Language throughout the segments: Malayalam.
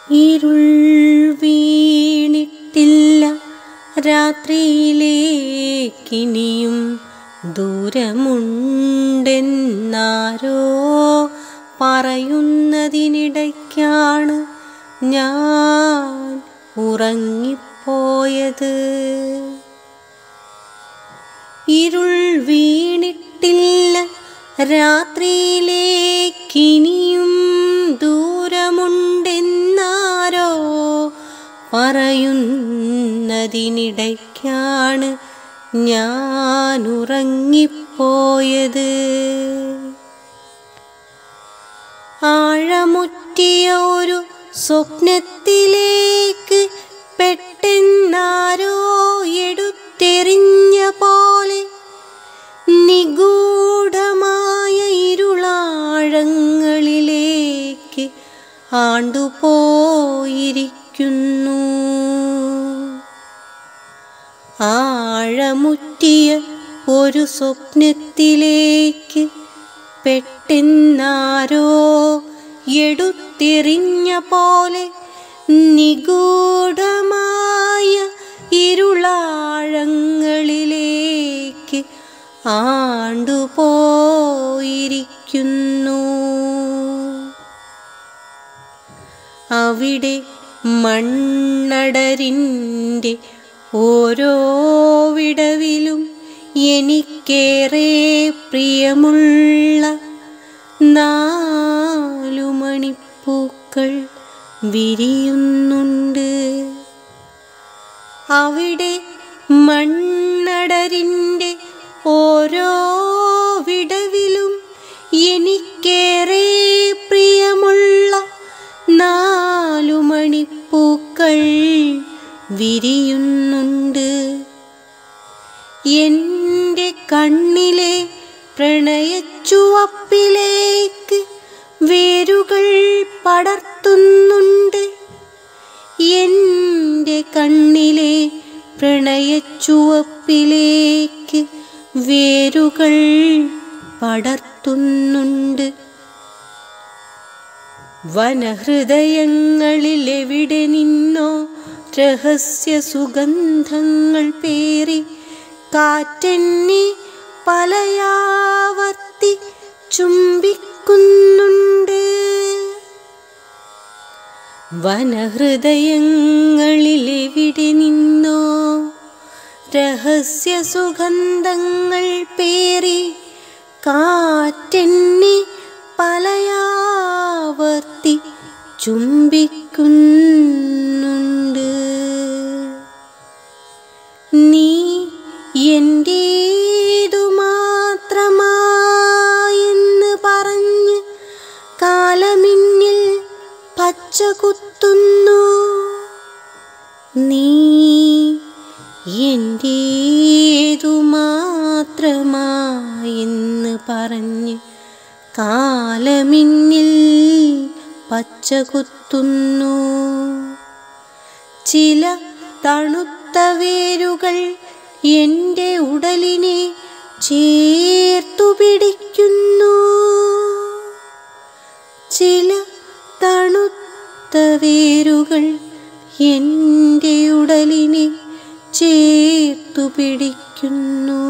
ഇരുൾ വീണിട്ടില്ല രാത്രിയിലേക്കിനിയും ദൂരമുണ്ടെന്നാരോ പറയുന്നതിനിടയ്ക്കാണ് ഞാൻ ഉറങ്ങിപ്പോയത് ഇരുൾ വീണിട്ടില്ല രാത്രിയിലേക്കിനിയും ദൂരമുണ്ടെന്നാരോ പറയുന്നതിനിടയ്ക്കാണ് ഞാൻ ഉറങ്ങിപ്പോയത് ആഴമുറ്റിയ ഒരു സ്വപ്നത്തിലേക്ക് പെട്ടെന്നാരോ എടുത്തെറിഞ്ഞ പോലെ നിഗൂഢമായ ഇരുളാഴങ്ങളിലേക്ക് ആണ്ടുപോയിരിക്കുന്നു ആഴമുറ്റിയ ഒരു സ്വപ്നത്തിലേക്ക് പെട്ടെന്നാരോ എടുത്തെറിഞ്ഞ പോലെ നിഗൂഢമായ ഇരുളാഴങ്ങളിലേക്ക് ആണ്ടുപോയിരിക്കുന്നു അവിടെ മണ്ണടരിൻ്റെ ഓരോ വിടവിലും എനിക്കേറെ പ്രിയമുള്ള നാലു മണിപ്പൂക്കൾ വിരിയുന്നുണ്ട് അവിടെ മണ്ണടരിൻ്റെ ഓരോ വിടവിലും എനിക്കേറെ പ്രിയമുള്ള നാലു മണിപ്പൂക്കൾ വിരിയുന്നുണ്ട് എൻ്റെ കണ്ണിലെ പ്രണയച്ചുവപ്പിലേക്ക് വേരുകൾ പടർത്തുന്നുണ്ട് എൻ്റെ കണ്ണിലെ പ്രണയച്ചുവപ്പിലേക്ക് വേരുകൾ പടർത്തുന്നുണ്ട് വനഹൃദയങ്ങളിൽ എവിടെ നിന്നോ രഹസ്യ സുഗന്ധങ്ങൾ പേറി കാറ്റെന്നെ പലയാവർത്തി ചുംബിക്കുന്നുണ്ട് വനഹൃദയങ്ങളിൽ എവിടെ നിന്നോ രഹസ്യ സുഗന്ധങ്ങൾ പേറി കാറ്റെന്നെ പലയാവർത്തി ചുംബിക്കുന്നുണ്ട് നീ എൻ്റേതു മാത്രമായെന്ന് പറഞ്ഞ് കാലമിന്നിൽ പച്ച കുത്തുന്നു നീ എൻ്റേതു മാത്രമായെന്ന് പറഞ്ഞ് കാലമിന്നിൽ പച്ച കുത്തുന്നു ചില തണുത്ത വേരുകൾ എൻ്റെ ഉടലിനെ ചേർത്തു പിടിക്കുന്നു ചില തണുത്ത വേരുകൾ എൻ്റെ ഉടലിനെ ചേർത്തു പിടിക്കുന്നു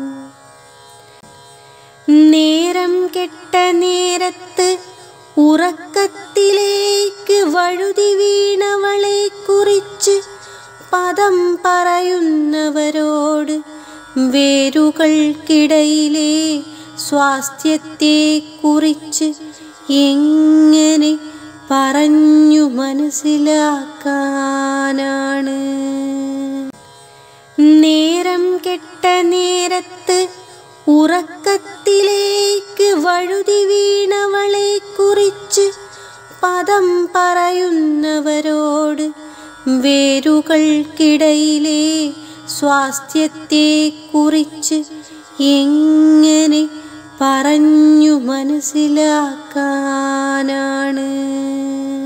നേരം കെട്ട നേരത്ത് ഉറക്കത്തിലേക്ക് വഴുതി വീണവളെ കുറിച്ച് പദം പറയുന്നവരോട് വേരുകൾക്കിടയിലെ സ്വാസ്ഥ്യത്തെ കുറിച്ച് എങ്ങനെ പറഞ്ഞു മനസ്സിലാക്കാനാണ് നേരം കെട്ട നേരത്ത് ഉറക്കത്തിലേക്ക് വഴുതി വീണവളെ കുറിച്ച് പദം പറയുന്നവരോട് വേരുകൾക്കിടയിലെ സ്വാസ്ഥ്യത്തെ കുറിച്ച് എങ്ങനെ പറഞ്ഞു മനസ്സിലാക്കാനാണ്